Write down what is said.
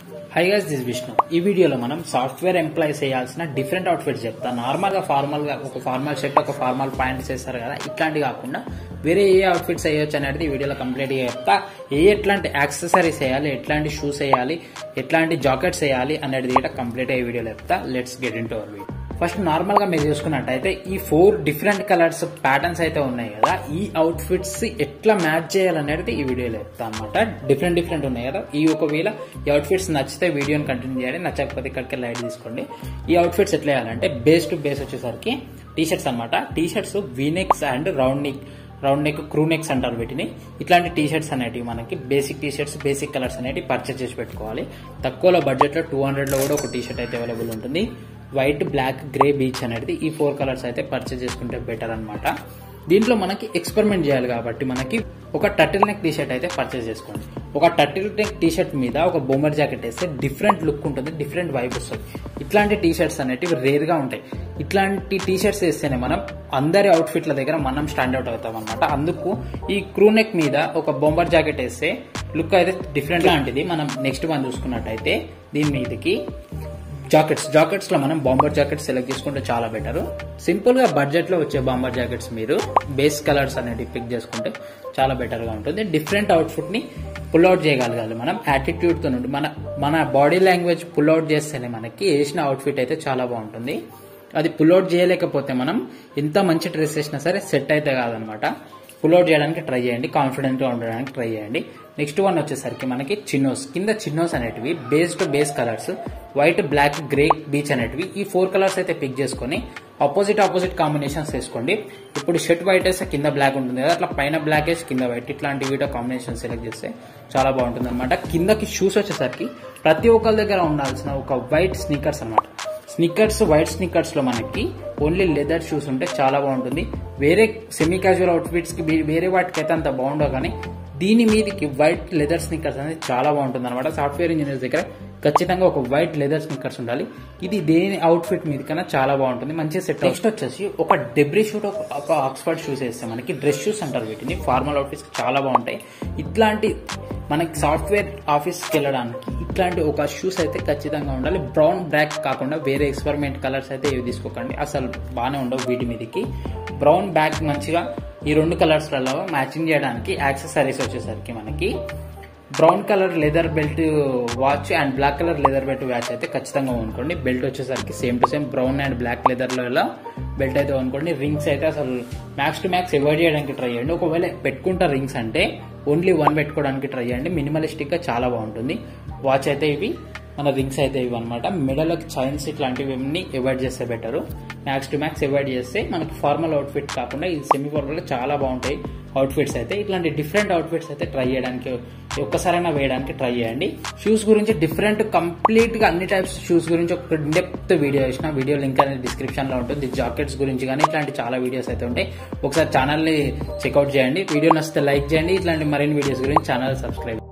hi guys this Vishnu ఈ వీడియోలో మనం సాఫ్ట్వేర్ ఎంప్లాయీస్ చేయాల్సిన డిఫరెంట్ అవుట్ఫిట్స్ చెప్తా నార్మల్ గా ఫార్మల్ గా ఒక ఫార్మల్ షర్ట్ ఒక ఫార్మల్ ప్యాంట్ చేస్తారు కదా ఇట్లాంటి కాకుండా వేరే ఏ అవుట్ఫిట్స్ వేయొచ్చు అనేది ఈ వీడియోలో కంప్లీట్ గా చెప్తా ఏ ఎట్లాంటి యాక్సెసరీస్ వేయాలి ఎట్లాంటి షూస్ వేయాలి ఎట్లాంటి జాకెట్స్ వేయాలి అనేది కూడా కంప్లీట్ ఈ వీడియోలో చెప్తా let's get into our video first normal గా మీరు చూసుకున్నట్టయితే ఈ ఫోర్ డిఫరెంట్ కలర్స్ ప్యాటర్న్స్ అయితే ఉన్నాయి కదా ఈ అవుట్ ఫిట్స్ ఎట్లా మ్యాచ్ చేయాలనేది ఈ వీడియోలో చెప్తా అనమాట డిఫరెంట్ డిఫరెంట్ ఉన్నాయి కదా ఈ ఒకవేళ ఈ అవుట్ ఫిట్స్ నచ్చితే వీడియోని కంటిన్యూ చేయాలి నచ్చకపోతే ఇక్కడికి లైట్ తీసుకోండి ఈ అవుట్ ఫిట్స్ ఎట్లా వేయాలంటే బేస్ టు బేస్ వచ్చేసరికి టీ షర్ట్స్ అనమాట T shirts V necks and round neck round neck crew necks అంటారు వీటిని ఇట్లాంటి టీ షర్ట్స్ అనేటివి మనకి basic T shirts basic colours అనేవి పర్చేస్ చేసి పెట్టుకోవాలి తక్కువలో బడ్జెట్ లో టూ హండ్రెడ్ లో కూడా ఒక టీ షర్ట్ అయితే అవైలబుల్ ఉంటుంది వైట్ బ్లాక్ గ్రే బీచ్ అనేది ఈ ఫోర్ కలర్స్ అయితే పర్చేస్ చేసుకుంటే బెటర్ అనమాట దీంట్లో మనకి ఎక్స్పెరిమెంట్ చేయాలి కాబట్టి మనకి ఒక టర్టిల్ నెక్ టీ షర్ట్ అయితే పర్చేస్ చేసుకోండి ఒక టర్టిల్ నెక్ టీ షర్ట్ మీద ఒక బొమ్మర్ జాకెట్ వేస్తే డిఫరెంట్ లుక్ ఉంటుంది డిఫరెంట్ వైబ్ వస్తుంది ఇట్లాంటి టీ షర్ట్స్ అనేటివి రేర్ గా ఉంటాయి ఇట్లాంటి టీ షర్ట్స్ వేస్తేనే మనం అందరి అవుట్ఫిట్ల దగ్గర మనం స్టాండ్అవుట్ అవుతాం అనమాట అందుకు ఈ క్రూ నెక్ మీద ఒక బొంబర్ జాకెట్ వేస్తే లుక్ అయితే డిఫరెంట్ లాంటిది మనం నెక్స్ట్ వన్ చూసుకున్నట్టయితే దీని మీదకి జాకెట్స్ జాకెట్స్ లో మనం బాంబర్ జాకెట్స్ సెలెక్ట్ చేసుకుంటే చాలా బెటర్ సింపుల్ గా బడ్జెట్ లో వచ్చే బాంబర్ జాకెట్స్ మీరు బేస్ కలర్స్ అనేవి పిక్ చేసుకుంటే చాలా బెటర్ గా ఉంటుంది డిఫరెంట్ అవుట్ఫిట్ ని పుల్ అవుట్ చేయగలగాలి మనం యాటిట్యూడ్ తో నుండి మన మన బాడీ లాంగ్వేజ్ పుల్ అవుట్ చేస్తేనే మనకి వేసిన అవుట్ఫిట్ అయితే చాలా బాగుంటుంది అది పుల్ అవుట్ చేయలేకపోతే మనం ఎంత మంచి డ్రెస్ వేసినా సరే సెట్ అయితే కాదనమాట పుల్ అవుట్ చేయడానికి ట్రై చేయండి కాన్ఫిడెంట్ గా ఉండడానికి ట్రై చేయండి నెక్స్ట్ వన్ వచ్చేసరికి మనకి చిన్నోస్ కింద చిన్నోస్ అనేటివి base to base colours white black grey beige అనేటివి ఈ ఫోర్ కలర్స్ అయితే పిక్ చేసుకొని ఆపోజిట్ ఆపోజిట్ కాంబినేషన్స్ వేసుకోండి ఇప్పుడు షర్ట్ వైట్ వేస్తే కింద బ్లాక్ ఉంటుంది కదా అట్లా పైన బ్లాక్ వేసి కింద వైట్ ఇట్లాంటి వీడియో కాంబినేషన్ సెలెక్ట్ చేస్తే చాలా బాగుంటుంది అనమాట కిందకి షూస్ వచ్చేసరికి ప్రతి ఒక్కరి దగ్గర ఉండాల్సిన ఒక వైట్ స్నీకర్స్ అనమాట స్నిక్కర్స్ వైట్ స్నిక్కర్స్ లో మనకి ఓన్లీ లెదర్ షూస్ ఉంటే చాలా బాగుంటుంది వేరే సెమీ క్యాజువల్ అవుట్ఫిట్స్ కి వేరే వాటికి అయితే అంత బాగుండవు కానీ దీని మీదకి వైట్ లెదర్ స్నిక్కర్స్ అనేది చాలా బాగుంటుంది అనమాట సాఫ్ట్వేర్ ఇంజనీర్స్ దగ్గర ఖచ్చితంగా ఒక వైట్ లెదర్ స్నిక్కర్స్ ఉండాలి ఇది దేని అవుట్ఫిట్ మీద కన్నా చాలా బాగుంటుంది మంచి సెట్ నెక్స్ట్ వచ్చేసి ఒక డెబ్రీ షూట్ ఒక ఆక్స్ఫర్డ్ షూస్ వేస్తే మనకి డ్రెస్ షూస్ అంటారు వీటిని ఫార్మల్ అవుట్ఫిట్స్ చాలా బాగుంటాయి ఇట్లాంటి మనకి సాఫ్ట్వేర్ ఆఫీస్కి వెళ్ళడానికి ఇట్లాంటి ఒక షూస్ అయితే ఖచ్చితంగా ఉండాలి బ్రౌన్ బ్లాక్ కాకుండా వేరే ఎక్స్పెరిమెంట్ కలర్స్ అయితే ఏవి తీసుకోకండి అసలు బాగానే ఉండవు వీటి మీదకి బ్రౌన్ బ్యాక్ మంచిగా ఈ రెండు కలర్స్లలో మ్యాచింగ్ చేయడానికి యాక్సెసరీస్ వచ్చేసరికి మనకి brown colour leather belt watch and black colour leather belt watch అయితే ఖచ్చితంగా కొనుక్కోండి బెల్ట్ వచ్చేసరికి same to same brown and black లెదర్లలో బెల్ట్ అయితే కొనుక్కోండి రింగ్స్ అయితే అసలు మ్యాక్స్ టు మ్యాక్స్ అవాయిడ్ చేయడానికి ట్రై చేయండి ఒకవేళ పెట్టుకుంటారు రింగ్స్ అంటే ఓన్లీ వన్ పెట్టుకోవడానికి ట్రై చేయండి మినిమలిస్టిక్ గా చాలా బాగుంటుంది వాచ్ అయితే ఇవి మన రింగ్స్ అయితే ఇవి అనమాట మెడలోకి చైన్స్ ఇట్లాంటివి అన్ని అవాయిడ్ చేస్తే better max to max avoid చేస్తే మనకి ఫార్మల్ అవుట్ఫిట్ కాకుండా ఈ సెమీ ఫార్మల్ చాలా బాగుంటాయి అవుట్ఫిట్స్ అయితే ఇట్లాంటి డిఫరెంట్ అవుట్ఫిట్స్ అయితే ట్రై చేయడానికి ఒక్కసారైనా వేయడానికి ట్రై చేయండి షూస్ గురించి డిఫరెంట్ కంప్లీట్ గా అన్ని టైప్స్ షూస్ గురించి ఒక డెప్త్ వీడియో చేసిన వీడియో లింక్ అనేది డిస్క్రిప్షన్ లో ఉంటుంది జాకెట్స్ గురించి కానీ ఇట్లాంటి చాలా వీడియోస్ అయితే ఉంటాయి ఒకసారి ఛానల్ ని చెక్అౌట్ చేయండి వీడియో నచ్చితే లైక్ చేయండి ఇట్లాంటి మరిన్ని వీడియోస్ గురించి ఛానల్ సబ్స్క్రైబ్